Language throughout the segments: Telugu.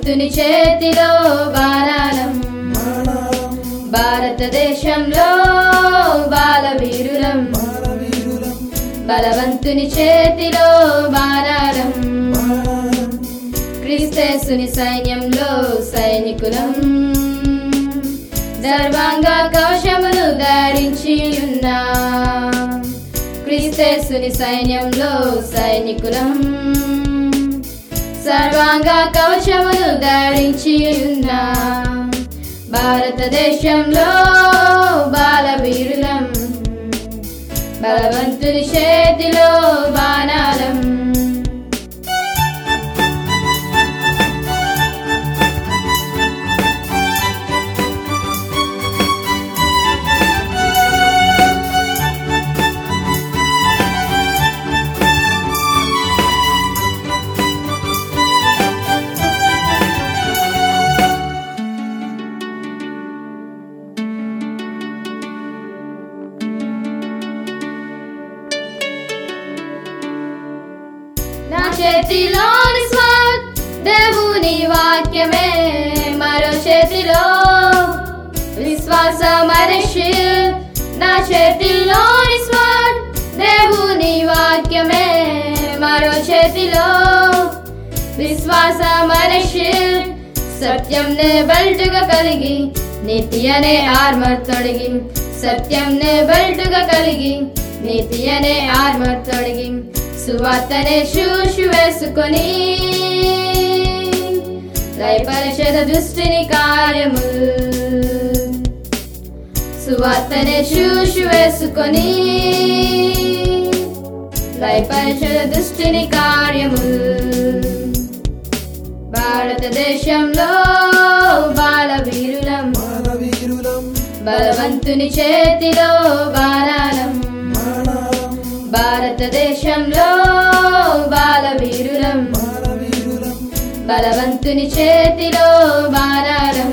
బలవంతుని చేతిలో బాణాలం భారతదేశంలో బాలవీరులం బలవంతుని చేతిలో బాణాలం క్రిస్తేసుని సైన్యంలో సైనికులం దర్వాంగ కవశములు ధరించి ఉన్నా క్రిస్తేసుని సైన్యంలో సైనికులం సర్వాంగ కవచములు ధరించి ఉన్నా భారతదేశంలో బాలవీరులం బలవంతుని చేతిలో బాణాలం నా చేతిలోని స్వాట్ దేవుని వాక్యమే మరో చేతిలో విశ్వాస మనిషి నా చేతిలోని స్వాట్ దేవుని వాక్యమే మరో చేతిలో విశ్వాస మనిషి సత్యం నే బెల్టుగా కలిగి నీతి అనే ఆర్మర్ తొడిగి సత్యం నే బెల్టుగా కలిగి నీతి అనే ఆర్మర్ తొడిగి సువార్తనే శూషు వేసుకొని దయపరిషద దృష్టిని కార్యము సువార్తనే శూషు వేసుకొని దయపరిషద దృష్టిని కార్యము భారతదేశంలో బాలవీరులం బలవంతుని చేతిలో బాణాలం భారతదేశంలో బాలవీరులం బలవంతుని చేతిలో బాణాలం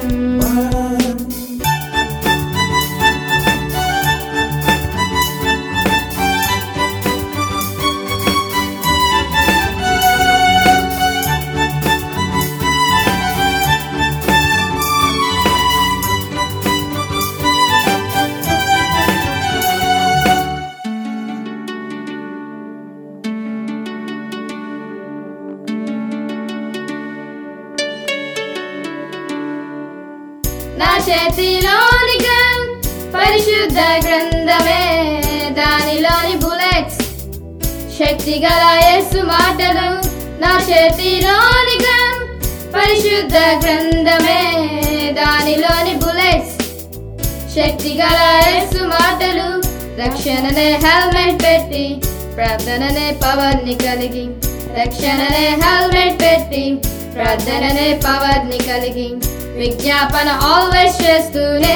నా చేతిలోని గన్ పరిశుద్ధ గ్రంథమే దానిలోని బుల్లెట్స్ శక్తి గల యేసు మాటలు నా చేతిలోని గన్ పరిశుద్ధ గ్రంథమే దానిలోని బుల్లెట్స్ శక్తి గల యేసు మాటలు రక్షణనే హెల్మెట్ పెట్టి ప్రార్థననే పవర్ ని కలిగి రక్షణనే హెల్మెట్ పెట్టి ప్రార్థననే పవర్ ని కలిగి విజ్ఞాపన ఆల్వేస్ చేస్తూనే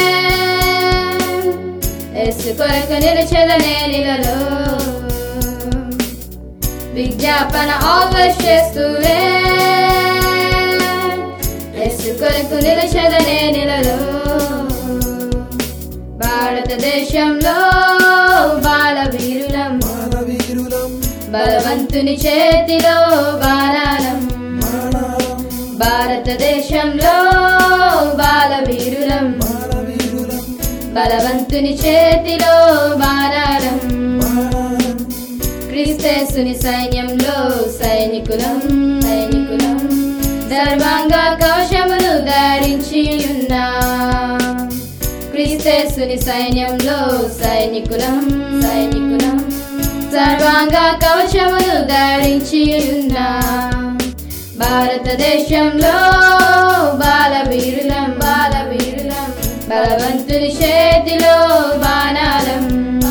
ఎస్ కొరకు నిలిచెదనే నిలలో విజ్ఞాపన ఆల్వేస్ చేస్తూనే ఎస్ కొరకు నిలిచెదనే నిలలో భారతదేశంలో బాలవీరులం బలవంతుని చేతిలో బాణాలం భారతదేశంలో బాలవీరులం బలవంతుని చేతిలో బాణాలం క్రిస్తేసుని సైన్యంలో సైనికులం సైనికులం ధర్మాంగ కవశములు ధరించి ఉన్నా క్రిస్తేసుని సైన్యంలో సైనికులం సైనికులం సర్వాంగ కవచములు ధరించి ఉన్నా భారతదేశంలో బాలవీరులం బాలవీరులం బలవంతుని చేతిలో బాణాలం